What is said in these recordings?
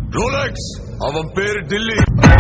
Rolex அவன் பேரு Delhi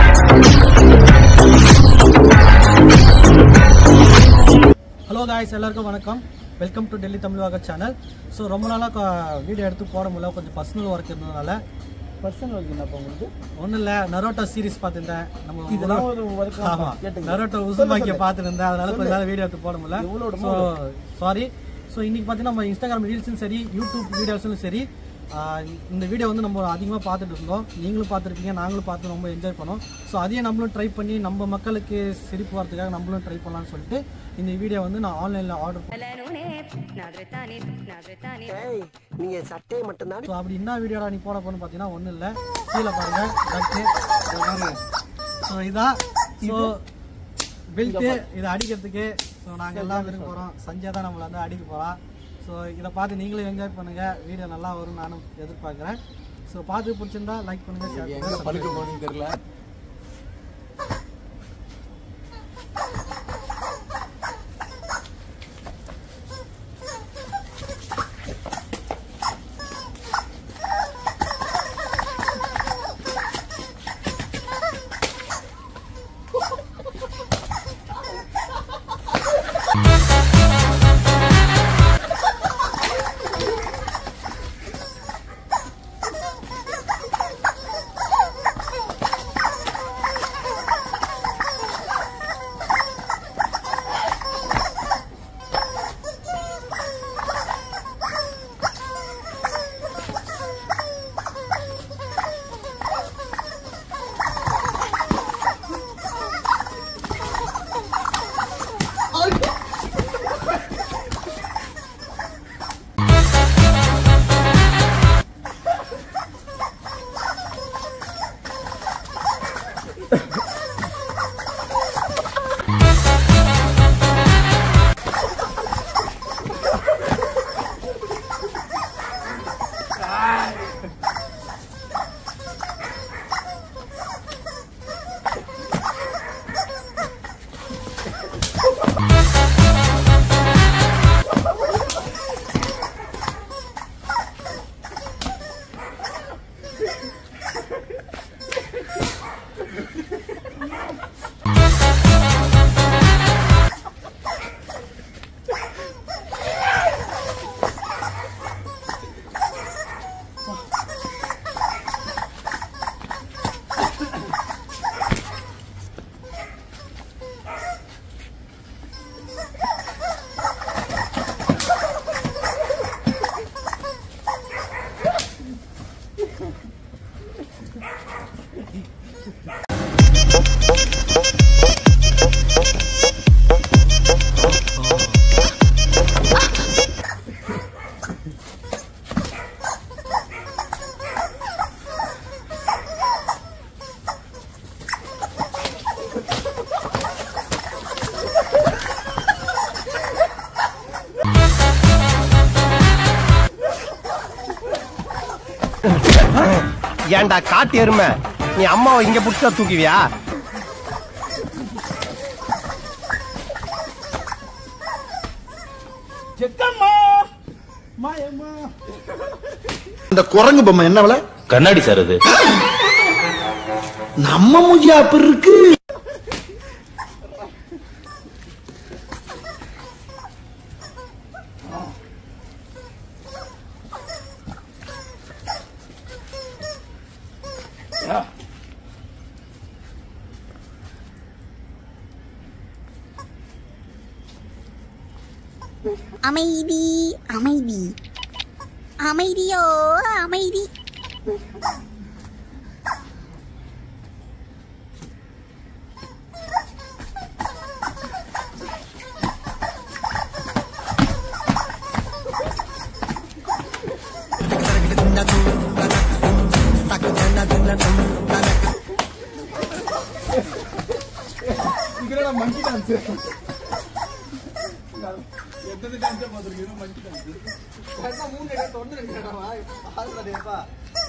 hello guys எல்லாருக்கும் வணக்கம் வெல்கம் டு டெல்லி தமிழ்வாக சேனல் ஸோ ரொம்ப நாளாக வீடியோ எடுத்து போட முடியல கொஞ்சம் பர்சனல் ஒர்க் இருந்ததுனால பர்சனல் ஒர்க் என்னப்பா உங்களுக்கு ஒன்றும் இல்லை நரோட்டோ சீரிஸ் பார்த்துருந்தேன் நம்ம இதெல்லாம் ஒரு work ஆ? ஆமாம் கேட்டுங்க. நரோட்டோ உசுமாக்கிய பார்த்துருந்தேன் அதனால கொஞ்ச நாள் வீடியோ எடுத்து போட முடியல எவ்வளோ ஸோ சாரி ஸோ இன்னைக்கு பார்த்தீங்கன்னா நம்ம இன்ஸ்டாகிராம் ரீல்ஸும் சரி யூடியூப் வீடியோஸும் சரி ஆஹ் இந்த வீடியோ வந்து நம்ம அதிகமாக பார்த்துட்டு இருந்தோம் நீங்களும் பார்த்துருப்பீங்க நாங்களும் பார்த்து ரொம்ப என்ஜாய் பண்ணோம் ஸோ அதையும் நம்மளும் ட்ரை பண்ணி நம்ம மக்களுக்கு சிரிப்பு வரதுக்காக நம்மளும் ட்ரை பண்ணலாம்னு சொல்லிட்டு இந்த வீடியோ வந்து நான் ஆன்லைனில் ஆர்டர் لانوني نادر تاني نادر تاني ஏய் நீங்க சட்டையை மட்டும்தான் ஸோ அப்படி என்ன வீடியோடா நீ போட போகணும்னு பார்த்தீங்கன்னா ஒன்றும் இல்லை கீழே பாருங்க டக்கு ஸோ இதான் ஸோ பெல்ட்டு இதை அடிக்கிறதுக்கு ஸோ நாங்கள் எல்லாம் விரும்ப போகிறோம் சஞ்சய் தான் நம்மளை வந்து அடிக்க போகிறோம் ஸோ இதை பார்த்து நீங்களும் என்ஜாய் பண்ணுங்கள் வீடியோ நல்லா வரும் நானும் எதிர்பார்க்குறேன் ஸோ பார்த்து பிடிச்சிருந்தா லைக் பண்ணுங்கள் ஷேர் பண்ணுங்கள் படுக்க போகணும்னு தெரியல ஏன்டா காட்டு எருமை நீ அம்மாவை இங்க புடிச்சா தூக்குவியா செக்கம்மா மாயம்மா இந்த குரங்கு பொம்மை என்ன விலை கண்ணாடி சார் அது நம்ம மூஞ்சி அப்படி இருக்கு அமைதி அமைதி அமைதியோ அமைதி இதுல மங்கி டான்ஸ் எத்தனை டான்ஸா பார்த்துருக்கீங்க மங்கி டான்ஸ் மூணு இடம் தொண்டு ரெண்டு இடமா ஆல்ரெடிப்பா